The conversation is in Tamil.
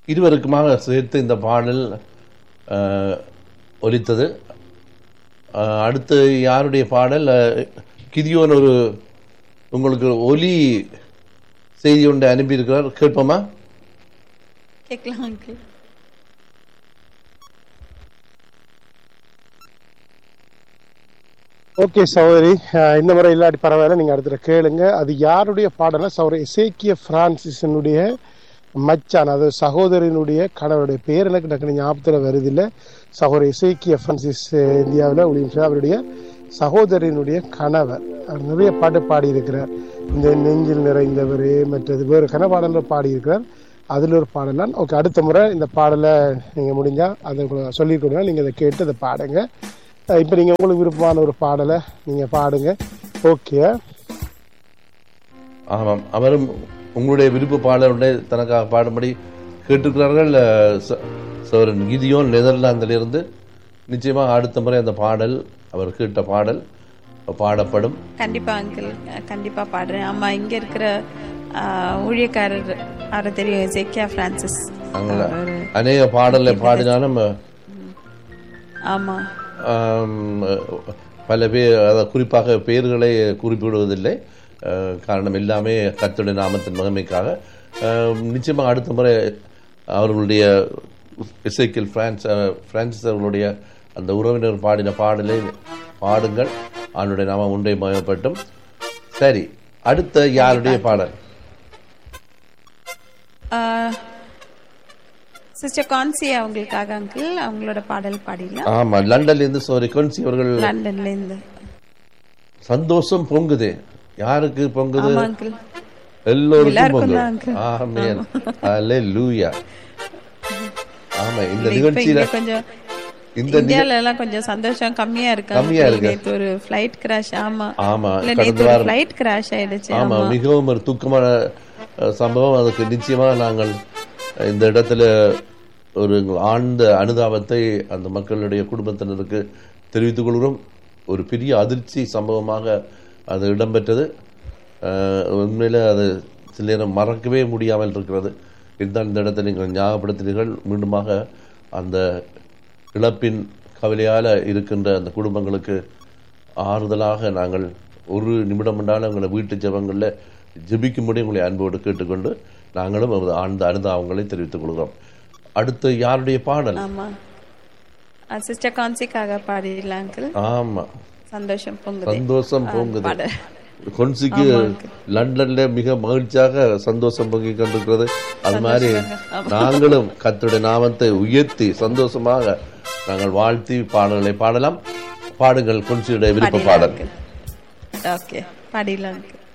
இருவருக்குமாக சேர்த்து இந்த பாடல் அஹ், ஒலித்தது அஹ், அடுத்து யாருடைய பாடல் அஹ், கிதியோன் ஒரு உங்களுக்கு ஒலி செய்தி ஒன்று அனுப்பியிருக்கிறார் கேட்போமா கேட்கலாம் அங்கிள் ஓகே சகோதரி அஹ் இந்த முறை இல்லாட்டி பரவாயில்ல நீங்க அடுத்த கேளுங்க அது யாருடைய பாடல்னா சகோதரி இசேக்கிய பிரான்சிஸினுடைய மச்சான் அது சகோதரனுடைய கணவருடைய பேர் எனக்கு டக்குனு ஞாபகத்தில் வருது இல்லை சகோதரி இசைக்கிய பிரான்சிஸ் இந்தியாவில் ஒளியும் அவருடைய சகோதரனுடைய கணவர் அவர் நிறைய பாட்டு பாடியிருக்கிறார் இந்த நெஞ்சில் நிறைந்தவர் மற்றது வேறு கனபாடலில் பாடியிருக்கிறார் அதில் ஒரு பாடலாம் ஓகே அடுத்த முறை இந்த பாடலை நீங்கள் முடிஞ்சால் அதை சொல்லிக் கொடுங்க நீங்கள் அதை கேட்டு அதை பாடுங்க அஹ் இப்ப நீங்க உங்களுக்கு விருப்பமான ஒரு பாடலை நீங்க பாடுங்க ஓகே ஆமாம் அவரும் உங்களுடைய விருப்ப பாடலுடைய தனக்காக பாடும்படி கேட்டிருக்கிறார்கள் அஹ், ச- சோரன் கிதியோன் நெதர்லாந்திலிருந்து நிச்சயமாக அடுத்த முறை அந்த பாடல் அவர் கேட்ட பாடல் பாடப்படும் கண்டிப்பா அங்கிள் கண்டிப்பா பாடுறேன் ஆமா இங்க இருக்கிற ஆ, ஊழியக்காரர் அவரை தெரியும் ஜெக்கியா பிரான்சிஸ் அங்கே அநேக பாடலை பாடினாலும் ஆமா ஆம், பல பேர் அதாவது குறிப்பாக பெயர்களை குறிப்பிடுவதில்லை அஹ், காரணம் எல்லாமே கர்த்தருடைய நாமத்தின் மகிமைக்காக அஹ், நிச்சயமாக அடுத்த முறை அவர்களுடைய இசைக்கில் பிரான்ஸ் அஹ், பிரான்சிஸ் அவர்களுடைய அந்த உறவினர் பாடின பாடலை பாடுங்கள் அவனுடைய நாமம் உண்டை மயப்பட்டும் சரி அடுத்த யாருடைய பாடல் சிஸ்டர் கான்சி அவங்களுக்காக அங்கிள் அவங்களோட பாடல் பாடிடலாம் ஆமா லண்டன்ல இருந்து சோரி கொன்சி அவர்கள் லண்டன்ல இருந்து சந்தோஷம் பொங்குது யாருக்கு பொங்குது ஆமா அங்கிள் எல்லோருக்கும் எல்லாருக்கும் பொங்கல் தான் uncle. ஆமென் அல்லேலூயா ஆமா இந்த இப்ப நிகழ்ச்சியில இங்க கொஞ்சம் இந்த இந்தியால எல்லாம் கொஞ்சம் சந்தோஷம் கம்மியா இருக்கு கம்மியா uncle. இருக்கு. நேத்து ஒரு ஃபிளைட் கிராஷ் ஆமா ஆமா இல்ல கடந்த நேத்து ஒரு வாரம் ஃபிளைட் கிராஷ் ஆயிடுச்சு ஆமா மிகவும் ஒரு துக்கமான அஹ், சம்பவம் அதுக்கு நிச்சயமா நாங்கள் அஹ், இந்த இடத்துல ஒரு ஆழ்ந்த அனுதாபத்தை அந்த மக்களுடைய குடும்பத்தினருக்கு தெரிவித்துக் கொள்கிறோம் ஒரு பெரிய அதிர்ச்சி சம்பவமாக அது இடம்பெற்றது அஹ், உண்மையில அது சில நேரம் மறக்கவே முடியாமல் இருக்கிறது இதுதான் இந்த இடத்தை நீங்கள் ஞாபகப்படுத்தினீர்கள் மீண்டுமாக அந்த இழப்பின் கவலையால் இருக்கின்ற அந்த குடும்பங்களுக்கு ஆறுதலாக நாங்கள் ஒரு நிமிடம் என்றாலும் எங்களை வீட்டு ஜெபங்களில் ஜெபிக்கும்படி உங்களை அன்போடு கேட்டுக்கொண்டு நாங்களும் நமது ஆழ்ந்த அனுதாபங்களை தெரிவித்துக் கொள்கிறோம் அடுத்து யாருடைய பாடல் ஆமா சிஸ்டர் கான்சிக்காக பாடிடலாம் அங்கிள் ஆமா சந்தோஷம் பொங்குது சந்தோஷம் பொங்குது பாட கொன்சிக்கு லண்டன்ல மிக மகிழ்ச்சியாக சந்தோஷம் பொங்கிக் கொண்டிருக்கிறது அது மாதிரி நாங்களும் கர்த்தருடைய நாமத்தை உயர்த்தி சந்தோஷமாக நாங்கள் வாழ்த்தி பாடல்களை பாடலாம் பாடுங்கள் கொன்சியுடைய விருப்ப பாடல் ஓகே பாடிடலாம் அங்கிள்